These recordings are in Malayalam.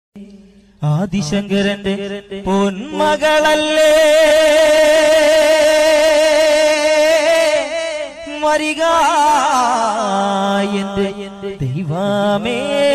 ആദിശങ്കരന്റെ പൊന്മകളല്ലേ മരിക എന്റെ ദൈവമേ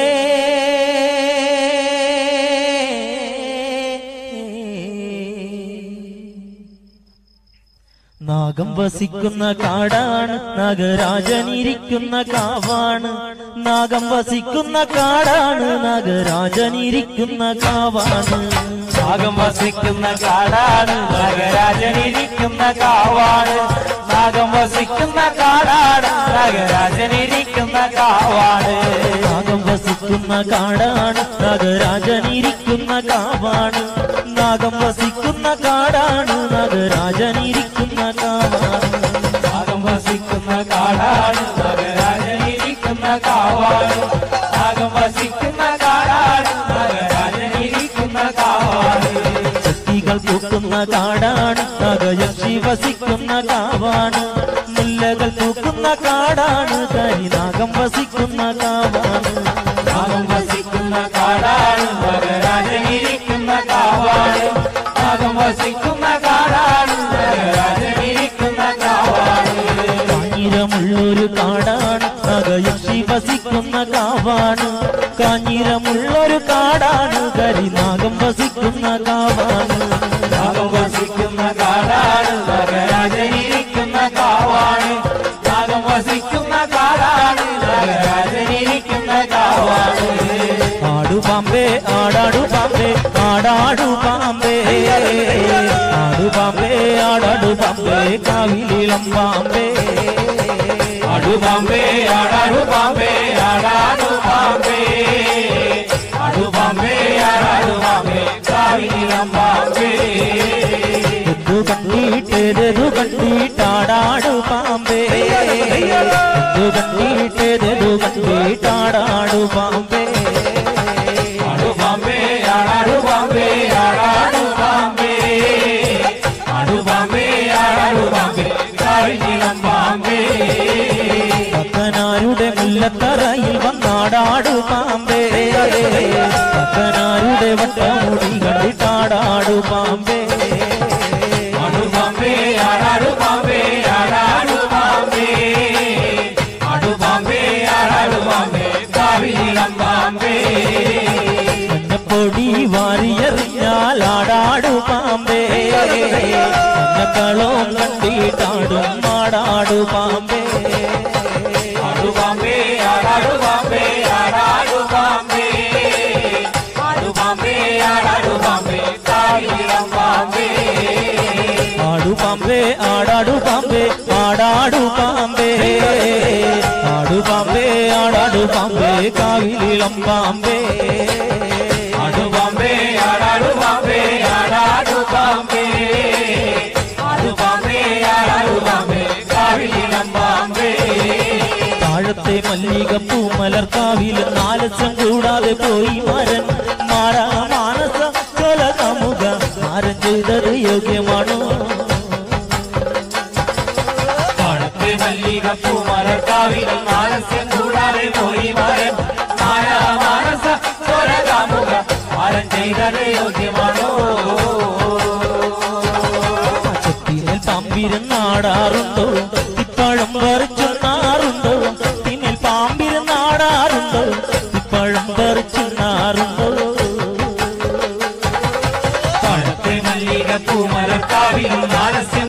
നാഗം വസിക്കുന്ന കാടാണ് നാഗരാജനിരിക്കുന്ന കാവാണ് നാഗം വസിക്കുന്ന കാടാണ് നാഗരാജനിരിക്കുന്ന കാവാണ് നാഗം വസിക്കുന്ന കാടാണ് നാഗരാജനിരിക്കുന്ന കാവാണ് നാഗം വസിക്കുന്ന കാടാണ് നാഗരാജനിരിക്കുന്ന കാവാണ് നാഗം വസിക്കുന്ന കാടാണ് നാഗരാജനിരിക്കുന്ന കാവാണ് നാഗം വസിക്കുന്ന കാടാണ് നാഗരാജനിരിക്കുന്ന കാവാണ് നാഗം വസിക്കുന്ന കാടാണ് നാഗരാജനിരിക്കുന്ന കാവാണ് നാഗം വസിക്കുന്ന കാടാണ് നാഗരാജനിരിക്കുന്ന കാവാണ് ശക്തികൾ പൂക്കുന്ന കാടാണ് നാഗയക്ഷി വസിക്കുന്ന കാവാണ് മുല്ലകൾ പൂക്കുന്ന കാടാണ് കരിനാഗം വസിക്കുന്ന കാവാണ് നാഗം വസിക്കുന്ന കാടാണ് നാഗരാജനിരിക്കുന്ന കാവാണ് നാഗം വസിക്കുന്ന കാടാണ് നാഗരാജനിരിക്കുന്ന കാവാണ് കാഞ്ഞിരമുള്ളൊരു കാടാണ് നാഗയക്ഷി വസിക്കുന്ന കാവാണ് കാഞ്ഞിരമുള്ളൊരു കാടാണ് കരിനാഗം വസിക്കുന്ന കാവാണ് നാഗം വസിക്കുന്ന കാടാണ് നാഗരാജനിരിക്കുന്ന കാവാണ് നാഗം വസിക്കുന്ന കാടാണ് നാഗരാജനിരിക്കുന്ന കാവാണ് ആടു പാമ്പേ ആടാടു പാമ്പേ ആടാടു പാമ്പേ ആടു പാമ്പേ ആടാടു പാമ്പേ കാവിലിളം പാമ്പേ ആടു പാമ്പേ ആടാടു പാമ്പേ ആടാടു പാമ്പേ ആടു പാമ്പേ ആടാടു പാമ്പേ കാവിനിളം പാമ്പേ എതു കണ്ടിട്ടേതു കണ്ടിട്ടാടാടു പാമ്പേ എതു കണ്ടിട്ടേതു കണ്ടിട്ടാടാടു പാമ്പേ ആടു പാമ്പേ ആടാടു പാമ്പേ ആടാടു പാമ്പേ ആടു പാമ്പേ ആടാടു പാമ്പേ കാവിനിളം പാമ്പേ പക്കനാരുടെ മുല്ലത്തറയിൽ വന്നാടാടു പാമ്പേ പക്കനാരുടെ വട്ടമുടി കണ്ടിട്ടാടാടു പാമ്പേ ആടു പാമ്പേ ആടാടു പാമ്പേ ആടാടു പാമ്പേ ആടു പാമ്പേ ആടാടു പാമ്പേ കാവിനിളം പാമ്പേ മഞ്ഞപ്പൊടി വാരിയെറിഞ്ഞാൽ ആടാടു പാമ്പേ മഞ്ഞക്കളവും കണ്ടിട്ടാടും ആടാടു പാമ്പേ ആടു പാമ്പേ ആടാടു പാമ്പേ ആടാടു പാമ്പേ ആടു പാമ്പേ ആടാടു പാമ്പേ കാവിനിളം പാമ്പേ ആടു പാമ്പേ ആടാടു പാമ്പേ ആടാടു പാമ്പേ ആടു പാമ്പേ ആടാടു പാമ്പേ കാവിലിളം പാമ്പേ ആടു പാമ്പേ ആടാടു പാമ്പേ ആടാടു പാമ്പേ ആടു പാമ്പേ ആടാടു പാമ്പേ കാവിനിളം പാമ്പേ താഴത്തെ മല്ലികപ്പൂ മലർക്കാവിൽ നാലസം കൂടാതെ പോയി മരൻ മാറാ മാനസ കൊലകമുക മാരൻ ചെയ്തത് യോഗ്യമാണോ പാടത്തെ മല്ലികപ്പൂ മരക്കാവിലും മാനസ്യം കൂടാതെ പോയി മരം മായാ മാനസ സ്വരകാമുക മാരൻ ചെയ്തത് യോഗ്യമാണോ ചെത്തിമേൽ പാമ്പിരുന്നാടാറുണ്ടോ ഇപ്പഴം പറിച്ചുണ്ണാറുണ്ടോ ചെത്തിമേൽ പാമ്പിരുന്നാടാറുണ്ടോ ഇപ്പഴം പറിച്ചുണ്ണാറുണ്ടോ പാടത്തെ മല്ലികപ്പൂ മരക്കാവിലും മാനസ്യം